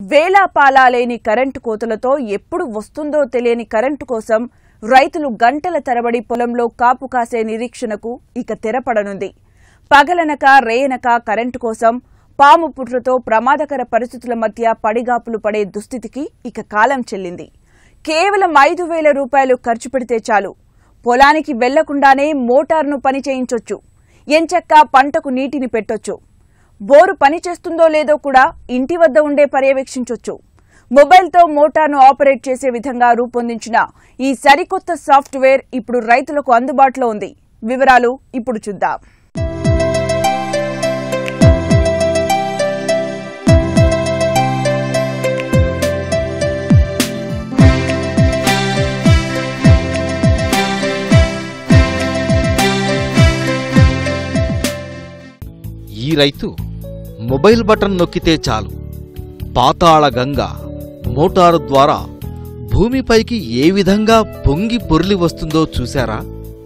వేలాపాలా లేని కరెంటు కోతలతో ఎప్పుడు వస్తుందో తెలియని కరెంటు కోసం రైతులు గంటల తరబడి పొలంలో కాపు కాసే నిరీక్షణకు ఇక తెరపడనుంది పగలనక రేయనక కరెంటు కోసం పాము పుట్రతో ప్రమాదకర పరిస్థితుల మధ్య పడిగాపులు పడే దుస్థితికి ఇక కాలం చెల్లింది కేవలం ఐదు వేల రూపాయలు ఖర్చు పెడితే చాలు పొలానికి వెళ్లకుండానే మోటార్ను పని చేయించొచ్చు ఎంచక్కా పంటకు నీటిని పెట్టొచ్చు బోరు పనిచేస్తుందో లేదో కూడా ఇంటి వద్ద ఉండే పర్యవేక్షించొచ్చు మొబైల్తో మోటార్ను ఆపరేట్ చేసే విధంగా రూపొందించిన ఈ సరికొత్త సాఫ్ట్వేర్ ఇప్పుడు రైతులకు అందుబాటులో ఉంది వివరాలు ఇప్పుడు చూద్దాం ఈ రైతు మొబైల్ బటన్ నొక్కితే చాలు పాతాళ గంగ మోటారు ద్వారా భూమిపైకి ఏ విధంగా పొంగి పొర్లి వస్తుందో చూశారా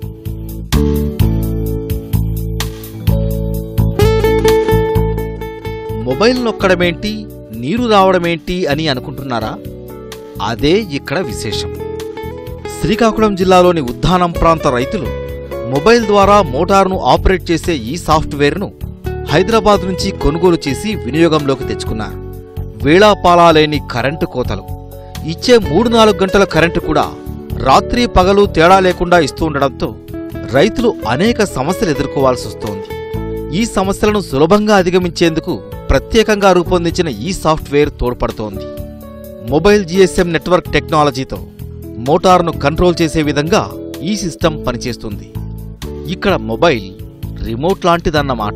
మొబైల్ నొక్కడమేంటి నీరు రావడమేంటి అని అనుకుంటున్నారా అదే ఇక్కడ విశేషం శ్రీకాకుళం జిల్లాలోని ఉద్దానం ప్రాంత రైతులు మొబైల్ ద్వారా మోటారును ఆపరేట్ చేసే ఈ సాఫ్ట్వేర్ను హైదరాబాద్ నుంచి కొనుగోలు చేసి వినియోగంలోకి తెచ్చుకున్నారు వేళాపాలా లేని కరెంటు కోతలు ఇచ్చే మూడు నాలుగు గంటల కరెంటు కూడా రాత్రి పగలు తేడా లేకుండా ఇస్తూ ఉండడంతో రైతులు అనేక సమస్యలు ఎదుర్కోవాల్సి వస్తోంది ఈ సమస్యలను సులభంగా అధిగమించేందుకు ప్రత్యేకంగా రూపొందించిన ఈ సాఫ్ట్వేర్ తోడ్పడుతోంది మొబైల్ జీఎస్ఎం నెట్వర్క్ టెక్నాలజీతో మోటారును కంట్రోల్ చేసే విధంగా ఈ సిస్టమ్ పనిచేస్తుంది ఇక్కడ మొబైల్ రిమోట్ లాంటిదన్నమాట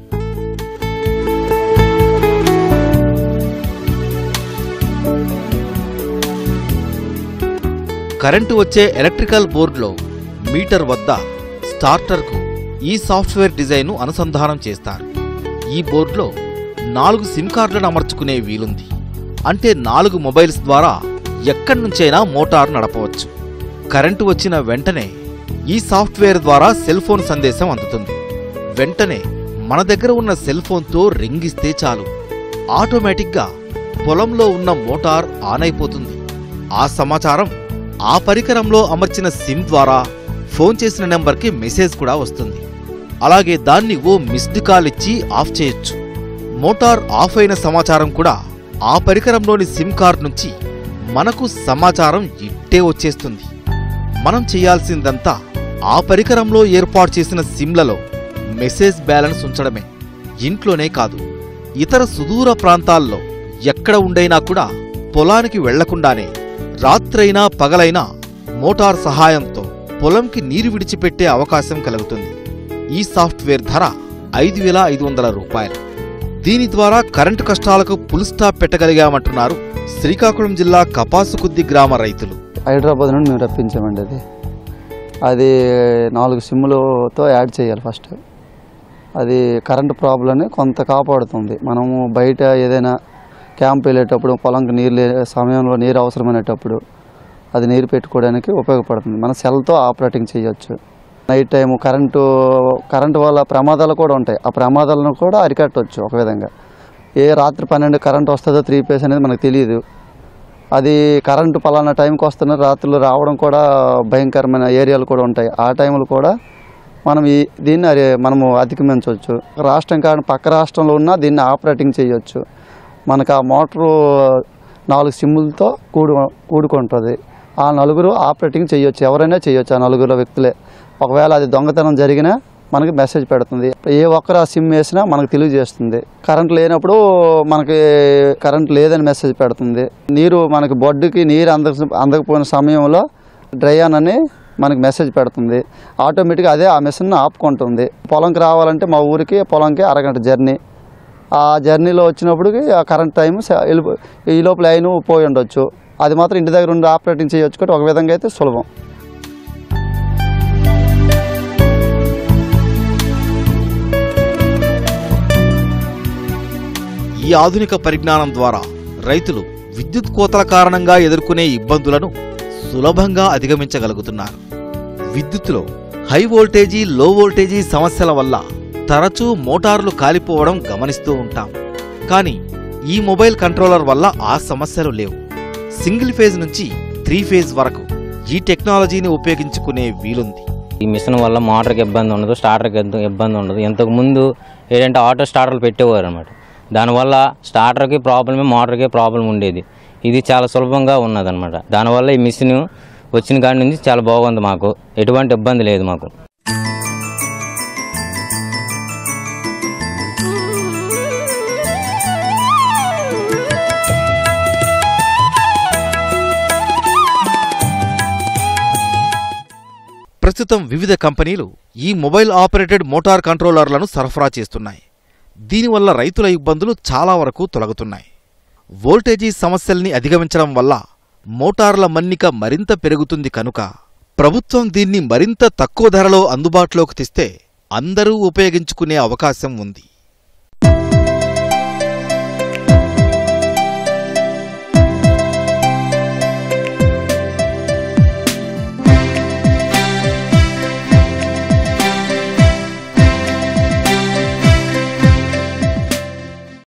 కరెంటు వచ్చే ఎలక్ట్రికల్ బోర్డులో మీటర్ వద్ద స్టార్టర్కు ఈ సాఫ్ట్వేర్ డిజైన్ను అనుసంధానం చేస్తారు ఈ బోర్డులో నాలుగు సిమ్ కార్డులను అమర్చుకునే వీలుంది అంటే నాలుగు మొబైల్స్ ద్వారా ఎక్కడి నుంచైనా మోటార్ నడపవచ్చు కరెంటు వచ్చిన వెంటనే ఈ సాఫ్ట్వేర్ ద్వారా సెల్ ఫోన్ సందేశం అందుతుంది వెంటనే మన దగ్గర ఉన్న సెల్ ఫోన్తో రింగ్ ఇస్తే చాలు ఆటోమేటిక్గా పొలంలో ఉన్న మోటార్ ఆన్ అయిపోతుంది ఆ సమాచారం ఆ పరికరంలో అమర్చిన సిమ్ ద్వారా ఫోన్ చేసిన నెంబర్కి మెసేజ్ కూడా వస్తుంది అలాగే దాన్ని ఓ మిస్డ్ కాల్ ఇచ్చి ఆఫ్ చేయొచ్చు మోటార్ ఆఫ్ అయిన సమాచారం కూడా ఆ పరికరంలోని సిమ్ కార్డ్ నుంచి మనకు సమాచారం ఇట్టే వచ్చేస్తుంది మనం చేయాల్సిందంతా ఆ పరికరంలో ఏర్పాటు చేసిన సిమ్లలో మెసేజ్ బ్యాలెన్స్ ఉంచడమే ఇంట్లోనే కాదు ఇతర సుదూర ప్రాంతాల్లో ఎక్కడ ఉండైనా కూడా పొలానికి వెళ్లకుండానే రాత్రైనా పగలైనా మోటార్ సహాయంతో పొలంకి నీరు విడిచిపెట్టే అవకాశం కలుగుతుంది ఈ సాఫ్ట్వేర్ ధర ఐదు వేల ఐదు వందల రూపాయలు దీని ద్వారా కరెంటు కష్టాలకు పుల్ స్టాప్ పెట్టగలిగామంటున్నారు శ్రీకాకుళం జిల్లా కపాసుకుద్ది గ్రామ రైతులు హైదరాబాద్ నుండి మేము రప్పించామండి అది అది నాలుగు సిమ్ములతో యాడ్ చేయాలి ఫస్ట్ అది కరెంటు ప్రాబ్లంని కొంత కాపాడుతుంది మనము బయట ఏదైనా క్యాంప్ వెళ్ళేటప్పుడు పొలంకి నీరు లే సమయంలో నీరు అవసరమైనటప్పుడు అది నీరు పెట్టుకోవడానికి ఉపయోగపడుతుంది మన సెల్తో ఆపరేటింగ్ చేయొచ్చు నైట్ టైము కరెంటు కరెంటు వల్ల ప్రమాదాలు కూడా ఉంటాయి ఆ ప్రమాదాలను కూడా అరికట్టవచ్చు ఒక విధంగా ఏ రాత్రి పన్నెండు కరెంట్ వస్తుందో త్రీ పేస్ అనేది మనకు తెలియదు అది కరెంటు పలానా టైంకి వస్తున్న రాత్రులు రావడం కూడా భయంకరమైన ఏరియాలు కూడా ఉంటాయి ఆ టైంలో కూడా మనం ఈ దీన్ని అరే మనము అధిగమించవచ్చు రాష్ట్రం కాని పక్క రాష్ట్రంలో ఉన్నా దీన్ని ఆపరేటింగ్ చేయొచ్చు మనకు ఆ మోటారు నాలుగు సిమ్ములతో కూడు కూడుకుంటుంది ఆ నలుగురు ఆపరేటింగ్ చేయొచ్చు ఎవరైనా చేయొచ్చు ఆ నలుగురు వ్యక్తులే ఒకవేళ అది దొంగతనం జరిగినా మనకి మెసేజ్ పెడుతుంది ఏ ఒక్కరు ఆ సిమ్ వేసినా మనకు తెలియజేస్తుంది కరెంట్ లేనప్పుడు మనకి కరెంట్ లేదని మెసేజ్ పెడుతుంది నీరు మనకి బొడ్డుకి నీరు అంద అందకపోయిన సమయంలో డ్రై ఆన్ అని మనకి మెసేజ్ పెడుతుంది ఆటోమేటిక్గా అదే ఆ మెషిన్ ఆపుకుంటుంది పొలంకి రావాలంటే మా ఊరికి పొలంకి అరగంట జర్నీ ఆ జర్నీలో వచ్చినప్పటికి ఆ కరెంట్ టైం స- వెళ్ళిపో ఈ లోపల లైన్ పోయి ఉండొచ్చు అది మాత్రం ఇంటి దగ్గర ఉండి ఆపరేటింగ్ చేయొచ్చు కాబట్టి ఒక విధంగా అయితే సులభం ఈ ఆధునిక పరిజ్ఞానం ద్వారా రైతులు విద్యుత్ కోతల కారణంగా ఎదుర్కొనే ఇబ్బందులను సులభంగా అధిగమించగలుగుతున్నారు విద్యుత్తులో హై వోల్టేజీ లో వోల్టేజీ సమస్యల వల్ల తరచూ మోటార్లు కాలిపోవడం గమనిస్తూ ఉంటాం కానీ ఈ మొబైల్ కంట్రోలర్ వల్ల ఆ సమస్యలు లేవు సింగిల్ ఫేజ్ నుంచి త్రీ ఫేజ్ వరకు ఈ టెక్నాలజీని ఉపయోగించుకునే వీలుంది ఈ మిషన్ వల్ల మోటార్కి ఇబ్బంది ఉండదు స్టార్టర్కి ఎంత ఇబ్బంది ఉండదు ఇంతకు ముందు ఏంటంటే ఆటో స్టార్టర్లు పెట్టేవారు అనమాట దానివల్ల స్టార్టర్కి ప్రాబ్లమే మోటార్కి ప్రాబ్లం ఉండేది ఇది చాలా సులభంగా ఉన్నదన్నమాట దానివల్ల ఈ మిషన్ వచ్చిన కాడి నుంచి చాలా బాగుంది మాకు ఎటువంటి ఇబ్బంది లేదు మాకు ప్రస్తుతం వివిధ కంపెనీలు ఈ మొబైల్ ఆపరేటెడ్ మోటార్ కంట్రోలర్లను సరఫరా చేస్తున్నాయి దీనివల్ల రైతుల ఇబ్బందులు చాలా వరకు తొలగుతున్నాయి వోల్టేజీ సమస్యల్ని అధిగమించడం వల్ల మోటార్ల మన్నిక మరింత పెరుగుతుంది కనుక ప్రభుత్వం దీన్ని మరింత తక్కువ ధరలో అందుబాటులోకి తెస్తే అందరూ ఉపయోగించుకునే అవకాశం ఉంది